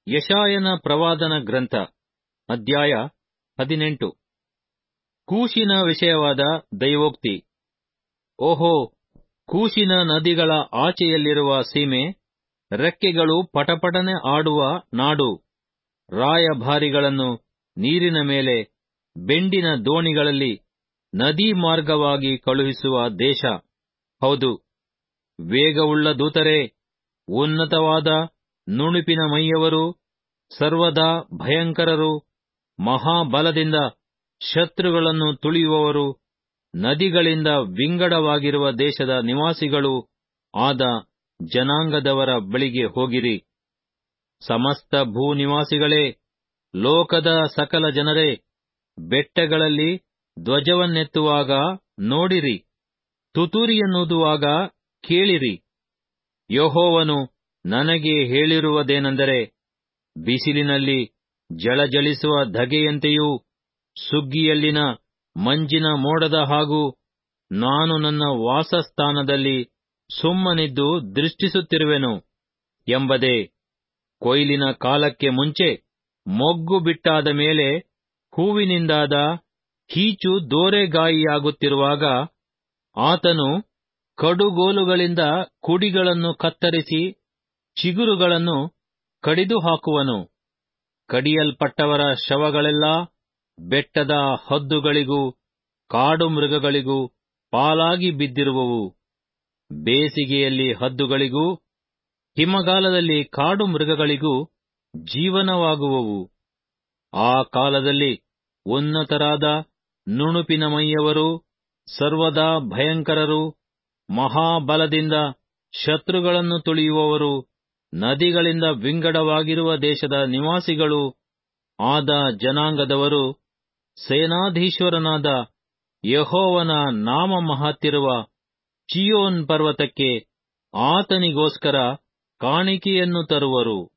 ಯಶಾಯನ ಪ್ರವಾದನ ಗ್ರಂಥ ಅಧ್ಯಾಯ ಹದಿನೆಂಟು ಕೂಶಿನ ವಿಷಯವಾದ ದೈವೋಕ್ತಿ ಓಹೋ ಕೂಶಿನ ನದಿಗಳ ಆಚೆಯಲ್ಲಿರುವ ಸೀಮೆ ರೆಕ್ಕೆಗಳು ಪಟಪಟನೆ ಆಡುವ ನಾಡು ರಾಯಭಾರಿಗಳನ್ನು ನೀರಿನ ಮೇಲೆ ಬೆಂಡಿನ ದೋಣಿಗಳಲ್ಲಿ ನದೀ ಮಾರ್ಗವಾಗಿ ಕಳುಹಿಸುವ ದೇಶ ಹೌದು ವೇಗವುಳ್ಳ ದೂತರೇ ಉನ್ನತವಾದ ನುಣುಪಿನ ಮೈಯವರು ಸರ್ವದಾ ಭಯಂಕರರು ಮಹಾಬಲದಿಂದ ಶತ್ರುಗಳನ್ನು ತುಳಿಯುವವರು ನದಿಗಳಿಂದ ವಿಂಗಡವಾಗಿರುವ ದೇಶದ ನಿವಾಸಿಗಳು ಆದ ಜನಾಂಗದವರ ಬಳಿಗೆ ಹೋಗಿರಿ ಸಮಸ್ತ ಭೂನಿವಾಸಿಗಳೇ ಲೋಕದ ಸಕಲ ಜನರೇ ಬೆಟ್ಟಗಳಲ್ಲಿ ಧ್ವಜವನ್ನೆತ್ತುವಾಗ ನೋಡಿರಿ ತುತೂರಿಯನ್ನೂದುವಾಗ ಕೇಳಿರಿ ಯಹೋವನು ನನಗೆ ಹೇಳಿರುವುದೇನೆಂದರೆ ಬಿಸಿಲಿನಲ್ಲಿ ಜಳಜಳಿಸುವ ಧಗೆಯಂತೆಯೂ ಸುಗ್ಗಿಯಲ್ಲಿನ ಮಂಜಿನ ಮೋಡದ ಹಾಗೂ ನಾನು ನನ್ನ ವಾಸಸ್ಥಾನದಲ್ಲಿ ಸುಮ್ಮನಿದ್ದು ದೃಷ್ಟಿಸುತ್ತಿರುವೆನು ಎಂಬುದೇ ಕೊಯ್ಲಿನ ಕಾಲಕ್ಕೆ ಮುಂಚೆ ಮೊಗ್ಗು ಬಿಟ್ಟಾದ ಮೇಲೆ ಹೂವಿನಿಂದಾದ ಕೀಚು ದೋರೆಗಾಯಿಯಾಗುತ್ತಿರುವಾಗ ಆತನು ಕಡುಗೋಲುಗಳಿಂದ ಕುಡಿಗಳನ್ನು ಕತ್ತರಿಸಿ ಚಿಗುರುಗಳನ್ನು ಕಡಿದು ಹಾಕುವನು ಕಡಿಯಲ್ಪಟ್ಟವರ ಶವಗಳೆಲ್ಲಾ ಬೆಟ್ಟದ ಹದ್ದುಗಳಿಗೂ ಕಾಡು ಮೃಗಗಳಿಗೂ ಪಾಲಾಗಿ ಬಿದ್ದಿರುವವು ಬೇಸಿಗೆಯಲ್ಲಿ ಹದ್ದುಗಳಿಗೂ ಹಿಮಗಾಲದಲ್ಲಿ ಕಾಡು ಮೃಗಗಳಿಗೂ ಜೀವನವಾಗುವವು ಆ ಕಾಲದಲ್ಲಿ ಉನ್ನತರಾದ ನುಣುಪಿನ ಮೈಯವರು ಸರ್ವದಾ ಭಯಂಕರರು ಮಹಾಬಲದಿಂದ ಶತ್ರುಗಳನ್ನು ತುಳಿಯುವವರು ನದಿಗಳಿಂದ ವಿಂಗಡವಾಗಿರುವ ದೇಶದ ನಿವಾಸಿಗಳು ಆದ ಜನಾಂಗದವರು ಸೇನಾಧೀಶ್ವರನಾದ ಯಹೋವನ ನಾಮ ಮಹತ್ತಿರುವ ಚಿಯೋನ್ ಪರ್ವತಕ್ಕೆ ಆತನಿಗೋಸ್ಕರ ಕಾಣಿಕೆಯನ್ನು ತರುವರು